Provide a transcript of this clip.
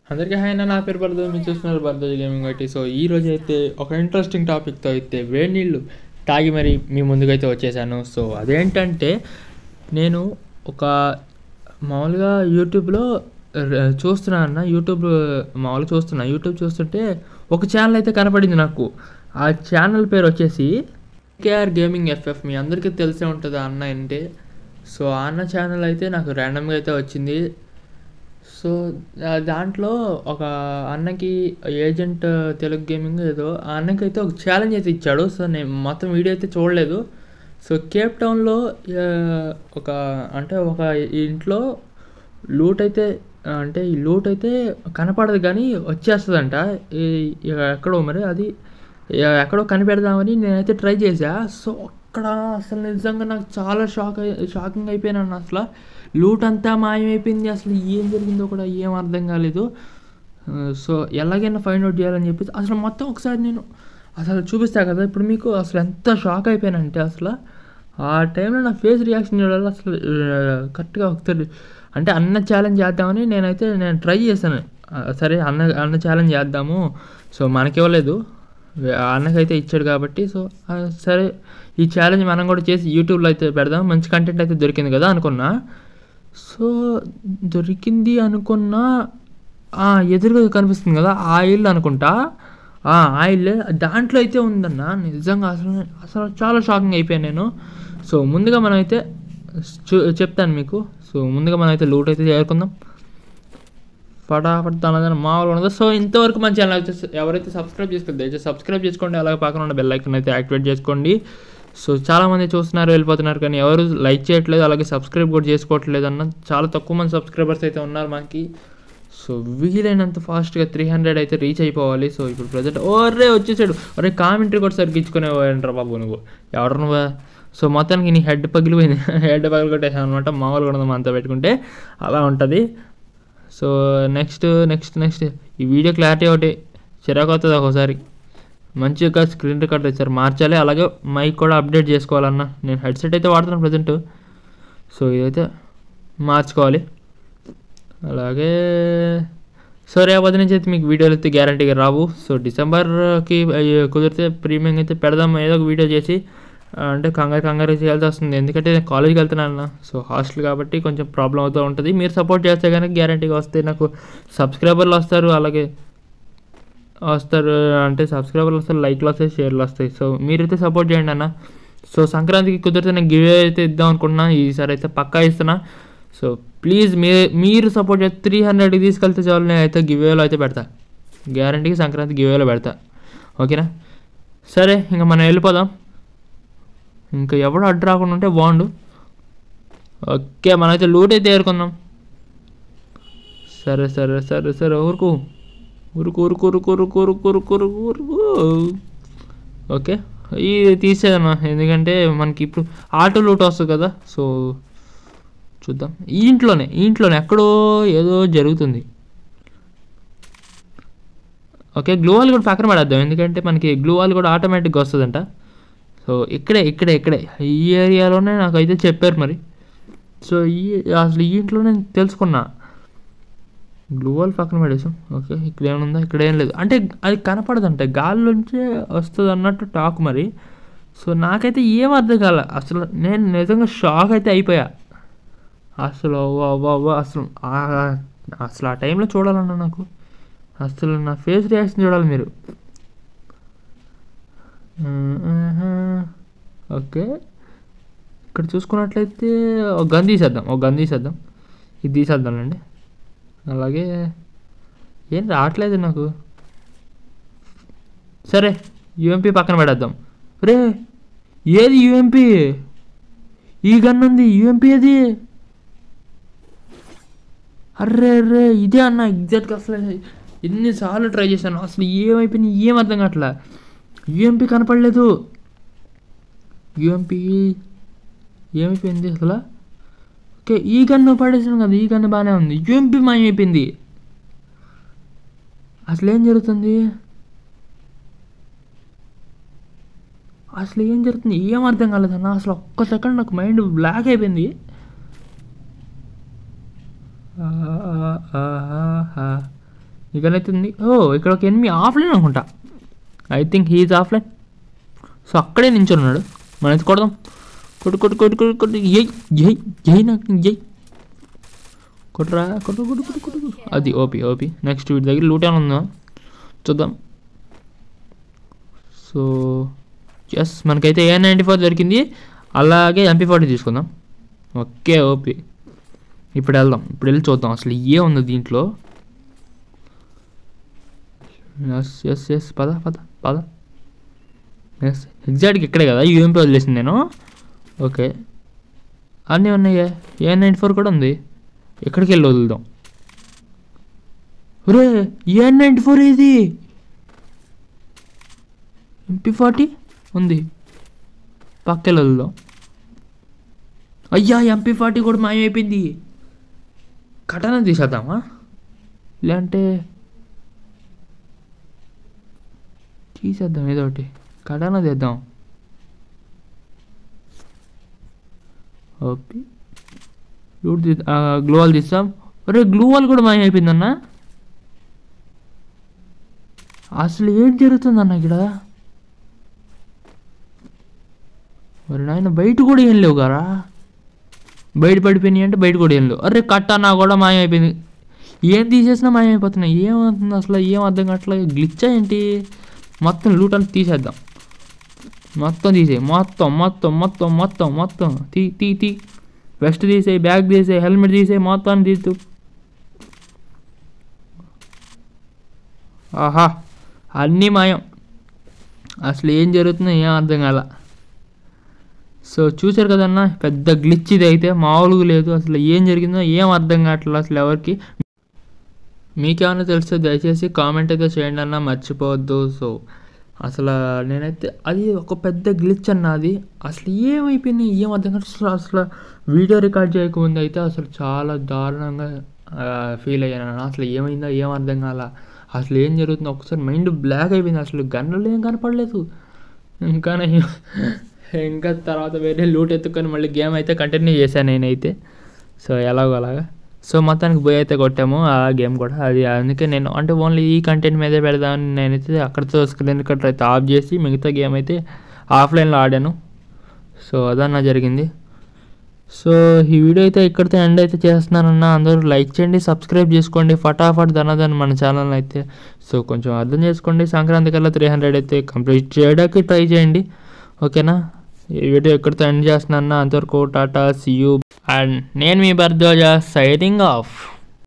అందరికీ హాయ్ అన్న నా పేరు భరద్వాజ్ మీరు చూస్తున్నారు భరద్వాజ్ గేమింగ్ బట్టి సో ఈ రోజు అయితే ఒక ఇంట్రెస్టింగ్ టాపిక్తో అయితే వేడి నీళ్ళు తాగి మరి మీ ముందుకైతే వచ్చేసాను సో అదేంటంటే నేను ఒక మామూలుగా యూట్యూబ్లో ర- చూస్తున్నా అన్న యూట్యూబ్ మామూలుగా చూస్తున్నా యూట్యూబ్ చూస్తుంటే ఒక ఛానల్ అయితే కనపడింది నాకు ఆ ఛానల్ పేరు వచ్చేసి కేఆర్ గేమింగ్ ఎఫ్ఎఫ్ మీ అందరికీ తెలిసే ఉంటుంది ఆ అన్న అంటే సో ఆ అన్న ఛానల్ అయితే నాకు ర్యాండమ్గా అయితే వచ్చింది సో ఆ దాంట్లో ఒక అన్నకి ఏజెంట్ తెలుగు గేమింగ్ ఏదో ఆ అన్నకి అయితే ఒక ఛాలెంజ్ అయితే ఇచ్చాడు సో నేను మొత్తం వీడియో అయితే చూడలేదు సో కేప్ టౌన్లో ఆ, ఒక అంటే ఒక ఇంట్లో లూట్ అయితే ఆ, అంటే ఈ లూట్ అయితే కనపడదు కానీ వచ్చేస్తుందంట ఈ ఇక ఎక్కడో మరి అది ఇక ఎక్కడో కనిపెడదామని నేనైతే ట్రై చేశా సో అక్కడ అసలు నిజంగా నాకు చాలా షాక్ అయి షాకింగ్ అయిపోయాను అసలు లూట్ అంతా మాయమైపోయింది అసలు ఏం జరిగిందో కూడా ఏం అర్థం కాలేదు ఆ, సో ఎలాగైనా ఫైండ్ అవుట్ చేయాలని చెప్పేసి అసలు మొత్తం ఒకసారి నేను అసలు చూపిస్తా కదా ఇప్పుడు మీకు అసలు ఎంత షాక్ అయిపోయానంటే అసలు ఆ టైంలో నా ఫేస్ రియాక్షన్ చూడాలి అసలు ఆ, కరెక్ట్గా ఒకసారి అంటే అన్న ఛాలెంజ్ చేద్దామని నేనైతే నేను ట్రై చేశాను ఆ, సరే అన్న అన్న ఛాలెంజ్ చేద్దాము సో మనకివ్వలేదు ఆ అన్నకైతే ఇచ్చాడు కాబట్టి సో ఆ, సరే ఈ ఛాలెంజ్ మనం కూడా చేసి యూట్యూబ్లో అయితే పెడదాం మంచి కంటెంట్ అయితే దొరికింది కదా అనుకున్నా సో దొరికింది అనుకున్నా ఆ, ఎదురుగా కనిపిస్తుంది కదా ఆయిల్ అనుకుంటా ఆ ఆయిల్ దాంట్లో అయితే ఉందన్న నిజంగా అసలు అసలు చాలా షాకింగ్ అయిపోయాను నేను సో ముందుగా మనం అయితే చూ చెప్తాను మీకు సో ముందుగా మనం అయితే లూట్ అయితే చేరుకుందాం ఫటాఫట్ తనదని మామూలుగా ఉండదు సో ఇంతవరకు మన ఛానల్ అయితే ఎవరైతే సబ్స్క్రైబ్ చేసుకోండి దయచేసి సబ్స్క్రైబ్ చేసుకోండి అలాగే పక్కన ఉన్న బెల్ ఐకన్ అయితే యాక్టివేట్ చేసుకోండి సో చాలామంది చూస్తున్నారు వెళ్ళిపోతున్నారు కానీ ఎవరు లైక్ చేయట్లేదు అలాగే సబ్స్క్రైబ్ కూడా చేసుకోవట్లేదు అన్న చాలా తక్కువ మంది సబ్స్క్రైబర్స్ అయితే ఉన్నారు మనకి సో వీలైనంత ఫాస్ట్గా త్రీ హండ్రెడ్ అయితే రీచ్ అయిపోవాలి సో ఇప్పుడు ప్రజెంట్ ఓరే వచ్చేసాడు ఒరే కామెంటరీ కూడా సరిగ్గా ఇచ్చుకునే పోయంట్రా బాబు నువ్వు ఎవరు నువ్వు సో మొత్తానికి నీ హెడ్ పగిలిపోయింది హెడ్ పగిలికొట్టేసాను అనమాట మామూలుగా ఉండదు అంతా పెట్టుకుంటే అలా ఉంటుంది సో నెక్స్ట్ నెక్స్ట్ నెక్స్ట్ ఈ వీడియో క్లారిటీ ఒకటి చిరాకు అవుతుంది ఒకసారి మంచిగా స్క్రీన్ రికార్డ్ ఇచ్చారు మార్చాలి అలాగే మైక్ కూడా అప్డేట్ చేసుకోవాలన్న నేను హెడ్సెట్ అయితే వాడుతున్నాను ప్రజెంట్ సో ఇదైతే మార్చుకోవాలి అలాగే సో రేపటి నుంచి అయితే మీకు వీడియోలు అయితే గ్యారంటీగా రావు సో డిసెంబర్కి అయ్యి కుదిరితే ప్రీమియం అయితే పెడదాం ఏదో ఒక వీడియో చేసి ఆ, అంటే కంగారు కంగారు చేయాల్సి వస్తుంది ఎందుకంటే నేను కాలేజ్కి వెళ్తున్నాను సో హాస్టల్ కాబట్టి కొంచెం ప్రాబ్లం అవుతూ ఉంటుంది మీరు సపోర్ట్ చేస్తే కనుక గ్యారంటీగా వస్తాయి నాకు సబ్స్క్రైబర్లు వస్తారు అలాగే వస్తారు అంటే సబ్స్క్రైబర్లు వస్తారు లైక్లు వస్తాయి షేర్లు వస్తాయి సో మీరైతే సపోర్ట్ చేయండి అన్న సో సంక్రాంతికి కుదిరితే నేను గివ్ అయితే ఇద్దాం అనుకుంటున్నా ఈసారి అయితే పక్కా ఇస్తున్నా సో ప్లీజ్ మీ మీరు సపోర్ట్ చేస్తే త్రీ హండ్రెడ్కి తీసుకెళ్తే చాలు నేను అయితే గివేలో అయితే పెడతా గ్యారంటీకి సంక్రాంతి గివేలో పెడతా ఓకేనా సరే ఇంకా మనం వెళ్ళిపోదాం ఇంకా ఎవడు అడ్డు రాకుండా ఉంటే బాగుండు ఓకే మనమైతే లూట్ అయితే ఏరుకుందాం సరే సరే సరే సరే ఊరుకు ఊరుకు ఊరుకు ఊరుకు ఊరుకు ఊరుకు ఊరుకు ఊరుకు ఊరుకు ఓకే ఇది తీసేదమ్మా ఎందుకంటే మనకి ఇప్పుడు ఆటో లూట్ వస్తుంది కదా సో చూద్దాం ఈ ఇంట్లోనే ఈ ఇంట్లోనే ఎక్కడో ఏదో జరుగుతుంది ఓకే గ్లూ వాల్ కూడా పక్కన పడేద్దాం ఎందుకంటే మనకి గ్లూ వాల్ కూడా ఆటోమేటిక్గా వస్తుందంట సో ఇక్కడే ఇక్కడే ఇక్కడే ఈ ఏరియాలోనే నాకైతే చెప్పారు మరి సో ఈ అసలు ఈ ఇంట్లోనే తెలుసుకున్నా గ్లూ వాల్ పక్కన పడేసాం ఓకే ఇక్కడ ఏమైనా ఇక్కడ ఏం లేదు అంటే అది కనపడదంట గాల్లోంచే వస్తుంది అన్నట్టు టాక్ మరి సో నాకైతే ఏం అర్థం కాల అసలు నేను నిజంగా షాక్ అయితే అయిపోయా అసలు అవ్వ అవ్వ అవ్వ అసలు ఆ- అసలు ఆ టైంలో చూడాలన్నా నాకు అసలు నా ఫేస్ రియాక్షన్ చూడాలి మీరు ఓకే ఇక్కడ చూసుకున్నట్లయితే ఒక గన్ తీసేద్దాం ఒక గన్ తీసేద్దాం ఇది తీసేద్దాంలేండి అలాగే ఏం రావట్లేదు నాకు సరే యూఎంపీ పక్కన పెడేద్దాం రే ఏది యూఎంపీ ఈ గన్ ఉంది యూఎంపీ ఏది అర్రే అర్రే ఇదే అన్న ఎగ్జాక్ట్గా అసలు ఎన్నిసార్లు ట్రై చేశాను అసలు ఏమైపోయింది ఏం అర్థం కావట్లే యూఎంపీ కనపడలేదు యూఎంపీ ఏమైపోయింది అసలు ఓకే ఈ గన్ను పడేసాను కదా ఈ గన్ను బాగానే ఉంది యూఎంపీ మాయమైపోయింది అసలు ఏం జరుగుతుంది అసలు ఏం జరుగుతుంది ఏం అర్థం కాలేదన్న అసలు ఒక్క సెకండ్ నాకు మైండ్ బ్లాక్ అయిపోయింది ఆ, ఆ, ఆ, ఆ, ఆ. ఇకనైతే ఉంది ఓ ఇక్కడ ఒక ఎనిమి ఆఫ్లైన్ అనుకుంటా I think he's offline so అక్కడే నించుని ఉన్నాడు మనం అయితే కొడదాం కొట్టు కొట్టు కొట్టు కొట్టు కొట్టు ఎయ్ ఎయ్ ఎయ్ నాకు ఎయ్ కొట్టురా కొట్టు కొట్టు కొట్టు కొట్టు కొట్టు. అది ఓపి ఓపి నెక్స్ట్ వీటి దగ్గర లూట్ ఏమైనా ఉందా చూద్దాం సో ఎస్ మనకైతే ఏ నైంటీ ఫోర్ దొరికింది అలాగే ఎంపీ ఫార్టీ తీసుకుందాం ఓకే ఓపి ఇప్పుడు వెళ్దాం ఇప్పుడు వెళ్ళి చూద్దాం అసలు ఏ ఉంది దీంట్లో ఎస్ ఎస్ ఎస్ పద పద పద ఎస్ ఎగ్జాక్ట్గా ఇక్కడే కదా యూఎంపీ వదిలేసింది నేను ఓకే అన్నీ ఉన్నాయే ఏ నైంటీ ఫోర్ కూడా ఉంది ఎక్కడికి వెళ్ళి వదులుదాం ఒరే ఏ నైంటీ ఫోర్ ఇది ఎంపీ ఫార్టీ ఉంది పక్కకి వదులుదాం అయ్యా ఎంపీ ఫార్టీ కూడా మాయమైపోయింది కటన తీసేద్దామా లేదంటే తీసేద్దాం ఏదో ఒకటి కటానా తీద్దాం ఓకే లూట్ తీ గ్లూ వాల్ తీస్తాం ఒరే గ్లూ వాల్ కూడా మాయమైపోయిందన్న అసలు ఏం జరుగుతుందన్న ఇక్కడ మరి నాయన బయట కూడా ఏం లేవు గారా బయట పడిపోయినాయి అంటే బయట కూడా ఏం లేవు అరే కట్టనా కూడా మాయమైపోయింది ఏం తీసేసినా మాయమైపోతున్నాయి ఏమవుతుంది అసలు ఏం అర్థం కావట్లేదు గ్లిచ్చా ఏంటి మొత్తం లూట్ అంతా తీసేద్దాం మొత్తం తీసేయి మొత్తం మొత్తం మొత్తం మొత్తం మొత్తం తీ తీ తీ వెస్ట్ తీసేయి బ్యాగ్ తీసేయి హెల్మెట్ తీసేయి మొత్తం తీస్తూ ఆహా అన్నీ మాయం అసలు ఏం జరుగుతుందో ఏం అర్థం కాల సో చూశారు కదన్న పెద్ద గ్లిచ్ ఇది అయితే మామూలుగా లేదు అసలు ఏం జరిగిందో ఏం అర్థం కావట్లేదు అసలు ఎవరికి మీకేమైనా తెలిస్తే దయచేసి కామెంట్ అయితే చేయండి అన్న మర్చిపోవద్దు సో అసలు నేనైతే అది ఒక పెద్ద గ్లిచ్ అన్న అది అసలు ఏమైపోయింది ఏం అర్థం కాదు అసలు అసలు వీడియో రికార్డ్ చేయకముందు అయితే అసలు చాలా దారుణంగా ఫీల్ అయ్యాను అన్న అసలు ఏమైందో ఏం అర్థం కాల అసలు ఏం జరుగుతుందో ఒకసారి మైండ్ బ్లాక్ అయిపోయింది అసలు గన్నులు ఏం కనపడలేదు ఇంకా నేను ఇంకా తర్వాత వేరే లూట్ ఎత్తుకొని మళ్ళీ గేమ్ అయితే కంటిన్యూ చేశాను నేనైతే సో ఎలాగో అలాగా సో మొత్తానికి పోయి అయితే కొట్టాము ఆ గేమ్ కూడా అది అందుకే నేను అంటే ఓన్లీ ఈ కంటెంట్ మీదే పెడదామని నేనైతే అక్కడితో స్క్రీన్ రికార్డర్ అయితే ఆఫ్ చేసి మిగతా గేమ్ అయితే ఆఫ్లైన్లో ఆడాను సో అదన్నా జరిగింది సో ఈ వీడియో అయితే ఇక్కడితో ఎండ్ అయితే చేస్తున్నానన్న అందరూ లైక్ చేయండి సబ్స్క్రైబ్ చేసుకోండి ఫటాఫట్ ధనధన్ మన ఛానల్ అయితే సో కొంచెం అర్థం చేసుకోండి సంక్రాంతి కల్లా త్రీ హండ్రెడ్ అయితే కంప్లీట్ చేయడానికి ట్రై చేయండి ఓకేనా ఈ వీడియో ఇక్కడితో ఎండ్ చేస్తున్నాను అంతవరకు టాటా సియూ అండ్ నేను మీ భరద్వాజ సైనింగ్ ఆఫ్